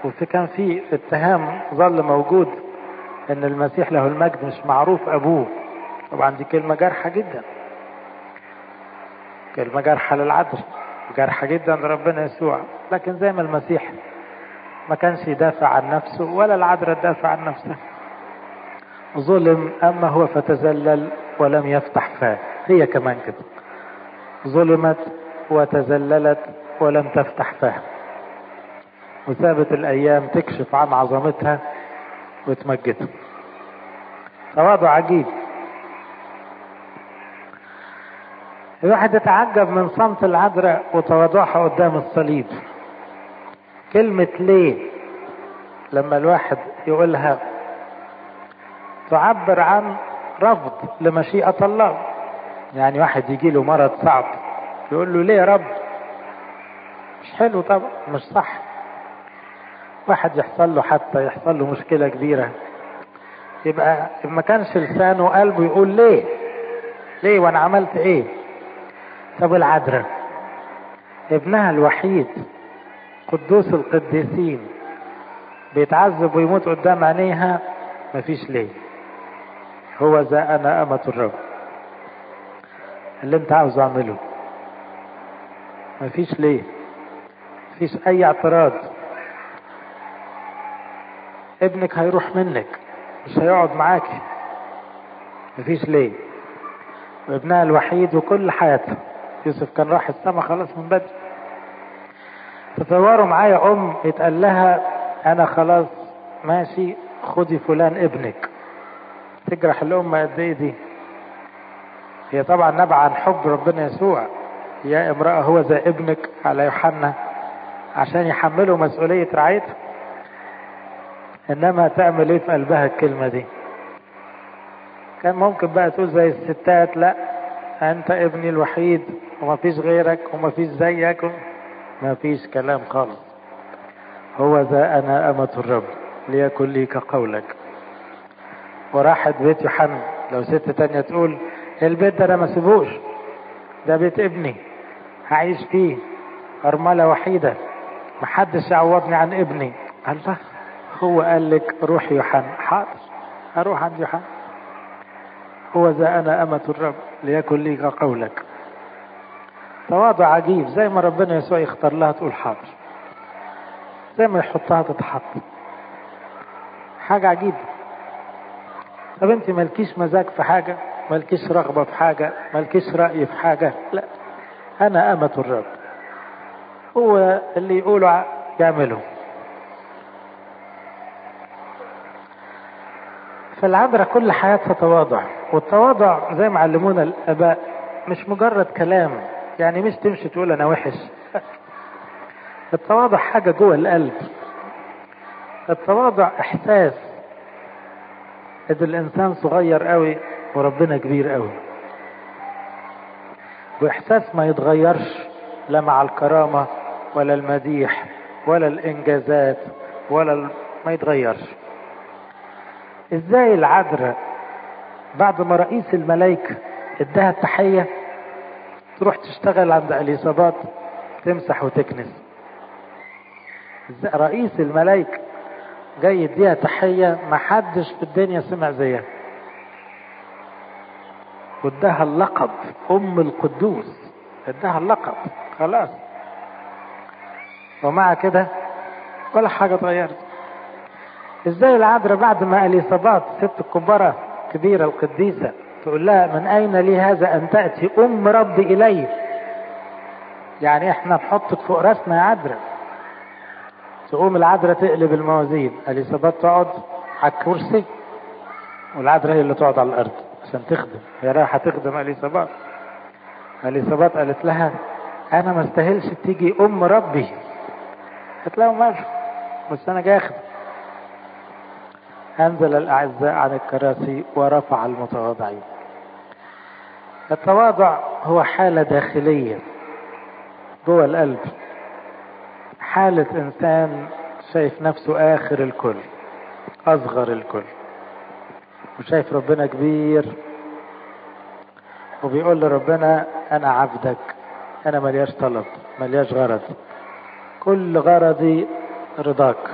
وفي كان في اتهام ظل موجود ان المسيح له المجد مش معروف ابوه طبعا دي كلمة جارحة جدا كلمة جارحة للعدل جارحة جدا لربنا يسوع لكن زي ما المسيح ما كانش يدافع عن نفسه ولا العذراء تدافع عن نفسها ظلم أما هو فتذلل ولم يفتح فاه هي كمان كده ظلمت وتذللت ولم تفتح فاه وسابت الأيام تكشف عن عظمتها وتمجدها تواضع عجيب الواحد يتعجب من صمت العذراء وتواضعها قدام الصليب كلمة ليه لما الواحد يقولها تعبر عن رفض لمشيئة الله يعني واحد يجي له مرض صعب يقول له ليه يا رب مش حلو طبعا مش صح واحد يحصل له حتى يحصل له مشكلة كبيرة يبقى ما كانش لسانه وقلبه يقول ليه ليه وانا عملت ايه طب العذراء ابنها الوحيد قدوس القديسين بيتعذب ويموت قدام عينيها مفيش ليه هو ذا انا امة الرب اللي انت عاوز اعمله مفيش ليه مفيش اي اعتراض ابنك هيروح منك مش هيقعد معاكي مفيش ليه وابنها الوحيد وكل حياتها يوسف كان راح السما خلاص من بدري تصوروا معايا ام يتقال لها انا خلاص ماشي خدي فلان ابنك تجرح الام قد ايه دي هي طبعا نبع عن حب ربنا يسوع يا امرأة هو ذا ابنك على يوحنا عشان يحملوا مسؤولية رعايته انما تعمل ايه في قلبها الكلمة دي كان ممكن بقى تقول زي الستات لا انت ابني الوحيد وما فيش غيرك وما فيش زيك ما فيش كلام خالص هو ذا انا امة الرب ليكن لي كقولك وراحت بيت يوحنا لو ست تانية تقول البيت ده انا ما سيبوش ده بيت ابني هعيش فيه ارملة وحيدة محدش يعوضني عن ابني الله هو قال لك روحي يوحنا حاضر هروح عند يوحنا هو ذا انا امة الرب ليكن لي كقولك تواضع عجيب زي ما ربنا يسوع يختار لها تقول حاضر زي ما يحطها تتحط حاجة عجيبة طب انت مالكيش مزاج في حاجة مالكيش رغبة في حاجة مالكيش رأي في حاجة لا أنا أمة الرب هو اللي يقوله يعمله فالعذراء كل حياتها تواضع والتواضع زي ما علمونا الآباء مش مجرد كلام يعني مش تمشي تقول أنا وحش التواضع حاجة جوه القلب التواضع إحساس إن الإنسان صغير قوي وربنا كبير قوي وإحساس ما يتغيرش لا مع الكرامة ولا المديح ولا الإنجازات ولا ال... ما يتغيرش إزاي العذراء بعد ما رئيس الملائكة اداها التحية تروح تشتغل عند اليصابات تمسح وتكنس رئيس الملائكة جاي يديها تحية ما حدش في الدنيا سمع زيها واداها اللقب ام القدوس اداها اللقب خلاص ومع كده ولا حاجة اتغيرت ازاي العذراء بعد ما اليصابات ست الكبرى كبيرة القديسة تقول لها من اين لي هذا ان تأتي ام ربي الي يعني احنا نحطك فوق راسنا يا عذراء تقوم العذراء تقلب الموازين اليصابات تقعد على الكرسي والعذراء هي اللي تقعد على الارض عشان تخدم هي رايحه تخدم اليصابات اليصابات قالت لها انا ما استاهلش تيجي ام ربي قالت لها ماشي بس انا جاي اخدم انزل الاعزاء عن الكراسي ورفع المتواضعين التواضع هو حاله داخليه جوه القلب حالة إنسان شايف نفسه آخر الكل أصغر الكل وشايف ربنا كبير وبيقول لربنا أنا عبدك أنا ملياش طلب ملياش غرض كل غرضي رضاك